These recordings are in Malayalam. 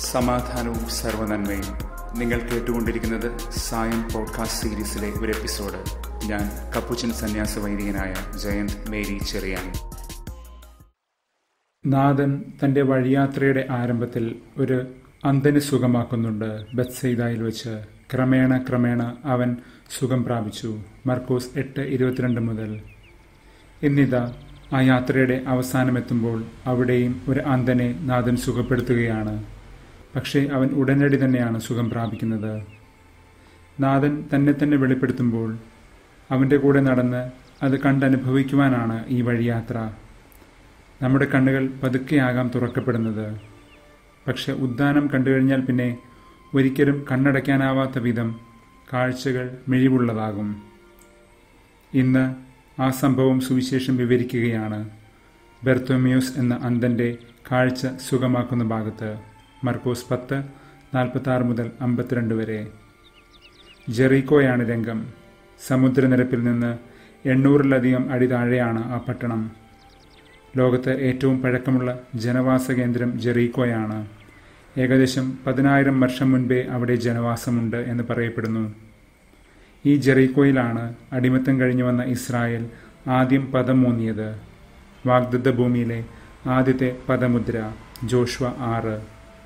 സമാധാനവും സർവനന്മയും നിങ്ങൾ കേട്ടുകൊണ്ടിരിക്കുന്നത് സായം പോഡ്കാസ്റ്റ് സീരീസിലെ ഒരു എപ്പിസോഡ് ഞാൻ കപ്പുച്ചൻ സന്യാസ വൈദികനായ ജയന്ത് മേരി ചെറിയാൻ നാഥൻ തന്റെ വഴിയാത്രയുടെ ആരംഭത്തിൽ ഒരു അന്ധന് സുഖമാക്കുന്നുണ്ട് ബത്സൈദായിൽ വെച്ച് ക്രമേണ ക്രമേണ അവൻ സുഖം പ്രാപിച്ചു മർക്കോസ് എട്ട് ഇരുപത്തിരണ്ട് മുതൽ എന്നിതാ ആ യാത്രയുടെ അവസാനമെത്തുമ്പോൾ അവിടെയും ഒരു അന്ധനെ നാഥൻ സുഖപ്പെടുത്തുകയാണ് പക്ഷേ അവൻ ഉടനടി തന്നെയാണ് സുഖം പ്രാപിക്കുന്നത് നാഥൻ തന്നെ തന്നെ വെളിപ്പെടുത്തുമ്പോൾ അവൻ്റെ കൂടെ നടന്ന് അത് കണ്ടനുഭവിക്കുവാനാണ് ഈ വഴിയാത്ര നമ്മുടെ കണ്ണുകൾ പതുക്കെയാകാം തുറക്കപ്പെടുന്നത് പക്ഷെ ഉദ്ദാനം കണ്ടു കഴിഞ്ഞാൽ പിന്നെ ഒരിക്കലും കണ്ണടയ്ക്കാനാവാത്ത വിധം കാഴ്ചകൾ മിഴിവുള്ളതാകും ഇന്ന് ആ സംഭവം സുവിശേഷം വിവരിക്കുകയാണ് ബെർത്തോമിയോസ് എന്ന അന്ധന്റെ കാഴ്ച സുഖമാക്കുന്ന ഭാഗത്ത് മർക്കോസ് പത്ത് നാൽപ്പത്തി ആറ് മുതൽ അമ്പത്തിരണ്ട് വരെ ജെറീക്കോയാണ് രംഗം സമുദ്രനിരപ്പിൽ നിന്ന് എണ്ണൂറിലധികം അടി താഴെയാണ് ആ പട്ടണം ലോകത്ത് ഏറ്റവും പഴക്കമുള്ള ജനവാസ കേന്ദ്രം ജെറീക്കോയാണ് ഏകദേശം പതിനായിരം വർഷം മുൻപേ അവിടെ ജനവാസമുണ്ട് എന്ന് പറയപ്പെടുന്നു ഈ ജെറീക്കോയിലാണ് അടിമത്തം കഴിഞ്ഞു വന്ന ഇസ്രായേൽ ആദ്യം പദമൂന്നിയത് വാഗ്ദത്ത ഭൂമിയിലെ ആദ്യത്തെ പദമുദ്ര ജോഷ്വ ആറ്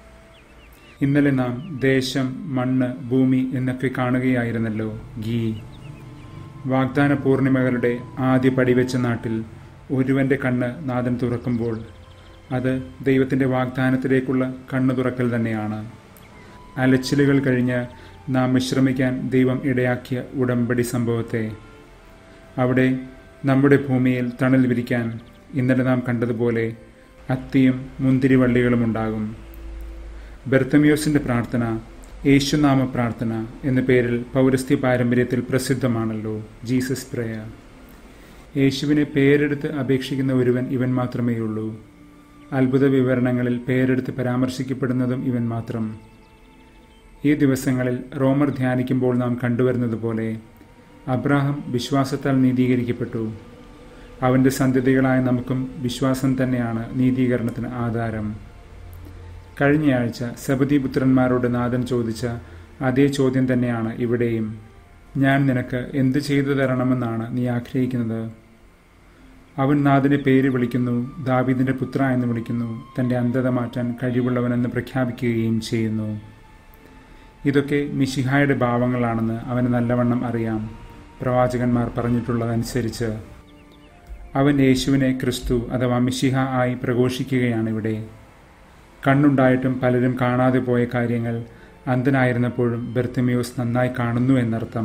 ഇന്നലെ നാം ദേശം മണ്ണ് ഭൂമി എന്നൊക്കെ കാണുകയായിരുന്നല്ലോ ഗീ വാഗ്ദാന പൂർണിമകളുടെ ആദ്യ പടിവെച്ച നാട്ടിൽ ഒരുവന്റെ കണ്ണ് നാഥൻ തുറക്കുമ്പോൾ അത് ദൈവത്തിൻ്റെ വാഗ്ദാനത്തിലേക്കുള്ള കണ്ണു തുറക്കൽ തന്നെയാണ് അലച്ചിലുകൾ കഴിഞ്ഞ് നാം വിശ്രമിക്കാൻ ദൈവം ഇടയാക്കിയ ഉടമ്പടി സംഭവത്തെ അവിടെ നമ്മുടെ ഭൂമിയിൽ തണൽ വിരിക്കാൻ ഇന്നലെ നാം കണ്ടതുപോലെ അത്തിയും മുന്തിരിവള്ളികളും ഉണ്ടാകും ബെർത്തമിയോസിന്റെ പ്രാർത്ഥന യേശുനാമ പ്രാർത്ഥന എന്ന പേരിൽ പൗരസ്ത്യ പാരമ്പര്യത്തിൽ പ്രസിദ്ധമാണല്ലോ ജീസസ് പ്രേയർ യേശുവിനെ പേരെടുത്ത് അപേക്ഷിക്കുന്ന ഒരുവൻ ഇവൻ മാത്രമേയുള്ളൂ അത്ഭുത വിവരണങ്ങളിൽ പേരെടുത്ത് പരാമർശിക്കപ്പെടുന്നതും ഇവൻ മാത്രം ഈ ദിവസങ്ങളിൽ റോമർ ധ്യാനിക്കുമ്പോൾ നാം കണ്ടുവരുന്നത് പോലെ അബ്രാഹം വിശ്വാസത്താൽ നീതീകരിക്കപ്പെട്ടു അവൻ്റെ സന്ധ്യതകളായ നമുക്കും വിശ്വാസം തന്നെയാണ് നീതീകരണത്തിന് ആധാരം കഴിഞ്ഞയാഴ്ച സബദിപുത്രന്മാരോട് നാഥൻ ചോദിച്ച അതേ ചോദ്യം തന്നെയാണ് ഇവിടെയും ഞാൻ നിനക്ക് എന്ത് ചെയ്തു തരണമെന്നാണ് നീ ആഗ്രഹിക്കുന്നത് അവൻ നാഥനെ പേര് വിളിക്കുന്നു ദാവീദിന്റെ പുത്ര എന്ന് വിളിക്കുന്നു തന്റെ അന്ധത മാറ്റാൻ കഴിവുള്ളവനെന്ന് പ്രഖ്യാപിക്കുകയും ചെയ്യുന്നു ഇതൊക്കെ മിഷിഹായുടെ ഭാവങ്ങളാണെന്ന് അവന് നല്ലവണ്ണം അറിയാം പ്രവാചകന്മാർ പറഞ്ഞിട്ടുള്ളതനുസരിച്ച് അവൻ യേശുവിനെ ക്രിസ്തു അഥവാ മിഷിഹ ആയി പ്രഘോഷിക്കുകയാണ് ഇവിടെ കണ്ണുണ്ടായിട്ടും പലരും കാണാതെ പോയ കാര്യങ്ങൾ അന്ധനായിരുന്നപ്പോഴും ബെർത്തമിയോസ് നന്നായി കാണുന്നു എന്നർത്ഥം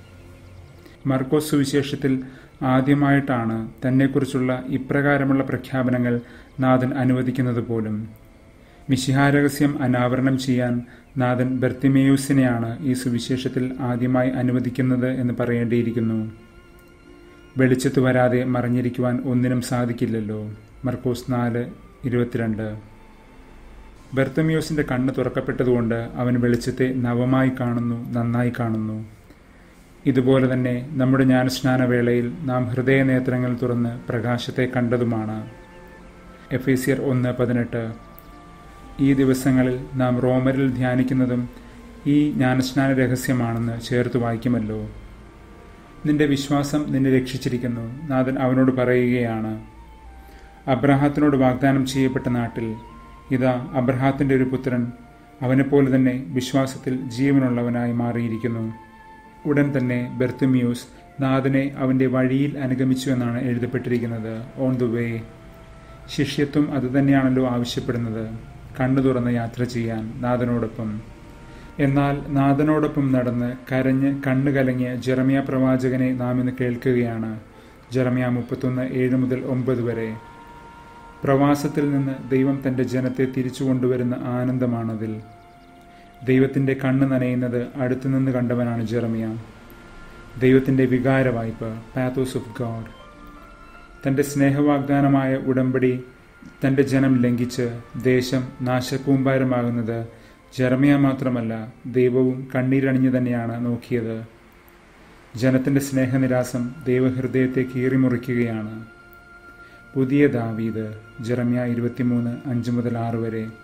മർക്കോസ് സുവിശേഷത്തിൽ ആദ്യമായിട്ടാണ് തന്നെക്കുറിച്ചുള്ള ഇപ്രകാരമുള്ള പ്രഖ്യാപനങ്ങൾ നാഥൻ അനുവദിക്കുന്നത് പോലും മിശിഹാരഹസ്യം അനാവരണം ചെയ്യാൻ നാഥൻ ബെർത്തിമേയൂസിനെയാണ് ഈ സുവിശേഷത്തിൽ ആദ്യമായി അനുവദിക്കുന്നത് എന്ന് പറയേണ്ടിയിരിക്കുന്നു വെളിച്ചത്ത് വരാതെ മറിഞ്ഞിരിക്കുവാൻ ഒന്നിനും സാധിക്കില്ലല്ലോ മർക്കോസ് നാല് ഇരുപത്തിരണ്ട് ബെർത്തമിയോസിന്റെ കണ്ണ് തുറക്കപ്പെട്ടതുകൊണ്ട് അവൻ വെളിച്ചത്തെ നവമായി കാണുന്നു നന്നായി കാണുന്നു ഇതുപോലെ തന്നെ നമ്മുടെ ജ്ഞാനസ്നാന വേളയിൽ നാം ഹൃദയനേത്രങ്ങൾ തുറന്ന് പ്രകാശത്തെ കണ്ടതുമാണ് എഫ് സിയർ ഒന്ന് പതിനെട്ട് ഈ ദിവസങ്ങളിൽ നാം റോമരിൽ ധ്യാനിക്കുന്നതും ഈ ജ്ഞാനസ്നാന രഹസ്യമാണെന്ന് ചേർത്ത് വായിക്കുമല്ലോ നിന്റെ വിശ്വാസം നിന്നെ രക്ഷിച്ചിരിക്കുന്നു നാഥൻ അവനോട് പറയുകയാണ് അബ്രഹാത്തിനോട് വാഗ്ദാനം ചെയ്യപ്പെട്ട നാട്ടിൽ ഇതാ അബ്രഹാത്തിന്റെ ഒരു പുത്രൻ അവനെപ്പോലെ തന്നെ വിശ്വാസത്തിൽ ജീവനുള്ളവനായി മാറിയിരിക്കുന്നു ഉടൻ തന്നെ ബെർത്തുമ്യൂസ് നാഥനെ അവന്റെ വഴിയിൽ അനുഗമിച്ചു എന്നാണ് എഴുതപ്പെട്ടിരിക്കുന്നത് ഓൺ ദ വേ ശിഷ്യത്വം അതുതന്നെയാണല്ലോ ആവശ്യപ്പെടുന്നത് കണ്ണു തുറന്ന് യാത്ര ചെയ്യാൻ നാഥനോടൊപ്പം എന്നാൽ നാഥനോടൊപ്പം നടന്ന് കരഞ്ഞ് കണ്ണു കലങ്ങിയ ജെറമിയ പ്രവാചകനെ നാം ഇന്ന് കേൾക്കുകയാണ് ജെറമിയ മുപ്പത്തൊന്ന് ഏഴ് മുതൽ ഒമ്പത് വരെ പ്രവാസത്തിൽ നിന്ന് ദൈവം തന്റെ ജനത്തെ തിരിച്ചു കൊണ്ടുവരുന്ന ആനന്ദമാണതിൽ ദൈവത്തിന്റെ കണ്ണ് നനയുന്നത് അടുത്തുനിന്ന് കണ്ടവനാണ് ജെറമിയ ദൈവത്തിന്റെ വികാര വായ്പ പാത്തോസ് ഓഫ് ഗോഡ് തന്റെ സ്നേഹവാഗ്ദാനമായ ഉടമ്പടി തന്റെ ജനം ലംഘിച്ച് ദേശം നാശക്കൂമ്പാരമാകുന്നത് ജെറമിയ മാത്രമല്ല ദൈവവും കണ്ണീരണിഞ്ഞു തന്നെയാണ് നോക്കിയത് ജനത്തിന്റെ സ്നേഹനിരാസം ദൈവഹൃദയത്തെ കീറിമുറിക്കുകയാണ് പുതിയ ദാവീദ് ജെറമ്യ ഇരുപത്തിമൂന്ന് അഞ്ച് മുതൽ ആറ് വരെ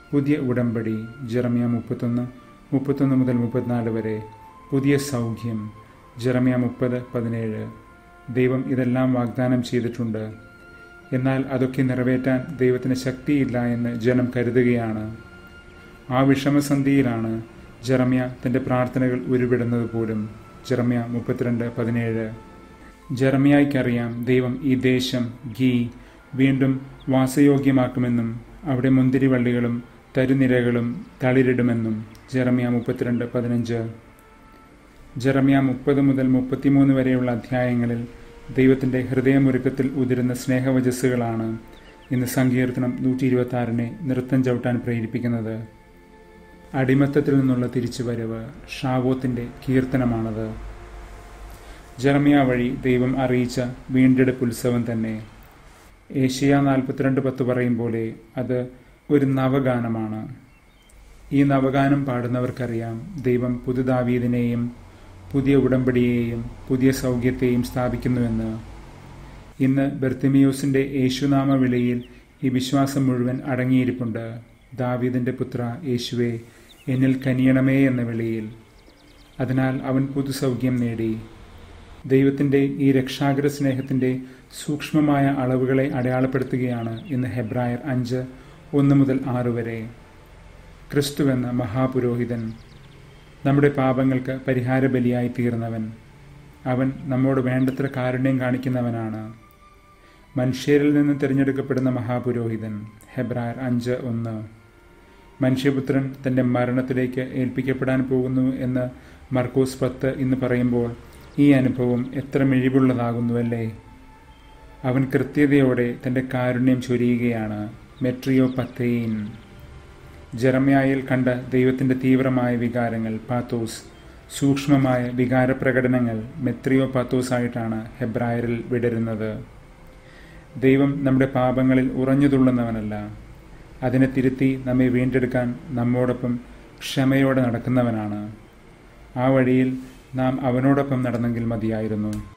പുതിയ ഉടമ്പടി ജെറമിയ മുപ്പത്തൊന്ന് മുപ്പത്തൊന്ന് മുതൽ മുപ്പത്തിനാല് വരെ പുതിയ സൗഖ്യം ജെറമിയ മുപ്പത് പതിനേഴ് ദൈവം ഇതെല്ലാം വാഗ്ദാനം ചെയ്തിട്ടുണ്ട് എന്നാൽ അതൊക്കെ നിറവേറ്റാൻ ദൈവത്തിന് ശക്തിയില്ല എന്ന് ജനം കരുതുകയാണ് ആ വിഷമസന്ധിയിലാണ് ജെറമ്യ തൻ്റെ പ്രാർത്ഥനകൾ ഉരുവിടുന്നത് പോലും ജെറമ്യ മുപ്പത്തിരണ്ട് പതിനേഴ് ജെറമ്യായ്ക്കറിയാം ദൈവം ഈ ദേശം ഗീ വീണ്ടും വാസയോഗ്യമാക്കുമെന്നും അവിടെ മുന്തിരിവള്ളികളും തരുനിരകളും തളിരിടുമെന്നും ജെറമ്യ മുപ്പത്തിരണ്ട് പതിനഞ്ച് ജെറമ്യ മുപ്പത് മുതൽ മുപ്പത്തിമൂന്ന് വരെയുള്ള അധ്യായങ്ങളിൽ ദൈവത്തിൻ്റെ ഹൃദയമൊരുക്കത്തിൽ ഉതിരുന്ന സ്നേഹവചസ്സുകളാണ് ഇന്ന് സങ്കീർത്തനം നൂറ്റി ഇരുപത്തി ആറിനെ നൃത്തം ചവിട്ടാൻ പ്രേരിപ്പിക്കുന്നത് അടിമത്തത്തിൽ നിന്നുള്ള തിരിച്ചുവരവ് ഷാവോത്തിൻ്റെ കീർത്തനമാണത് ജെറമിയ വഴി ദൈവം അറിയിച്ച വീണ്ടെടുപ്പ് ഉത്സവം തന്നെ ഏഷ്യ നാൽപ്പത്തിരണ്ട് പത്ത് പറയും പോലെ അത് ഒരു നവഗാനമാണ് ഈ നവഗാനം പാടുന്നവർക്കറിയാം ദൈവം പുതുദാവീദിനെയും പുതിയ ഉടമ്പടിയെയും പുതിയ സൗഖ്യത്തെയും സ്ഥാപിക്കുന്നുവെന്ന് ഇന്ന് ബെർത്തിമിയോസിന്റെ യേശുനാമ വിളിയിൽ ഈ വിശ്വാസം മുഴുവൻ അടങ്ങിയിരിപ്പുണ്ട് ദാവീദിന്റെ പുത്ര യേശുവെ എന്നിൽ കനിയണമേ എന്ന വിളിയിൽ അതിനാൽ അവൻ പുതുസൗഖ്യം നേടി ദൈവത്തിൻ്റെ ഈ രക്ഷാകര സ്നേഹത്തിൻ്റെ സൂക്ഷ്മമായ അളവുകളെ അടയാളപ്പെടുത്തുകയാണ് ഇന്ന് ഹെബ്രായർ അഞ്ച് ഒന്ന് മുതൽ ആറ് വരെ ക്രിസ്തുവെന്ന മഹാപുരോഹിതൻ നമ്മുടെ പാപങ്ങൾക്ക് പരിഹാര ബലിയായി തീർന്നവൻ അവൻ നമ്മോട് വേണ്ടത്ര കാരുണ്യം കാണിക്കുന്നവനാണ് മനുഷ്യരിൽ നിന്ന് തിരഞ്ഞെടുക്കപ്പെടുന്ന മഹാപുരോഹിതൻ ഹെബ്രായർ അഞ്ച് ഒന്ന് മനുഷ്യപുത്രൻ തൻ്റെ മരണത്തിലേക്ക് ഏൽപ്പിക്കപ്പെടാൻ പോകുന്നു എന്ന് മർക്കോസ് പത്ത് ഇന്ന് പറയുമ്പോൾ ഈ അനുഭവം എത്ര മിഴിവുള്ളതാകുന്നുവല്ലേ അവൻ കൃത്യതയോടെ തൻ്റെ കാരുണ്യം ചൊരിയുകയാണ് മെട്രിയോ പത്തേയിൻ ജെറമ്യായിൽ കണ്ട ദൈവത്തിൻ്റെ തീവ്രമായ വികാരങ്ങൾ പാത്തോസ് സൂക്ഷ്മമായ വികാരപ്രകടനങ്ങൾ മെത്രിയോ പാത്തോസ് ആയിട്ടാണ് ഹെബ്രായറിൽ വിടരുന്നത് ദൈവം നമ്മുടെ പാപങ്ങളിൽ ഉറഞ്ഞുതുള്ളുന്നവനല്ല അതിനെ തിരുത്തി നമ്മെ വീണ്ടെടുക്കാൻ നമ്മോടൊപ്പം ക്ഷമയോടെ നടക്കുന്നവനാണ് ആ വഴിയിൽ നാം അവനോടൊപ്പം നടന്നെങ്കിൽ മതിയായിരുന്നു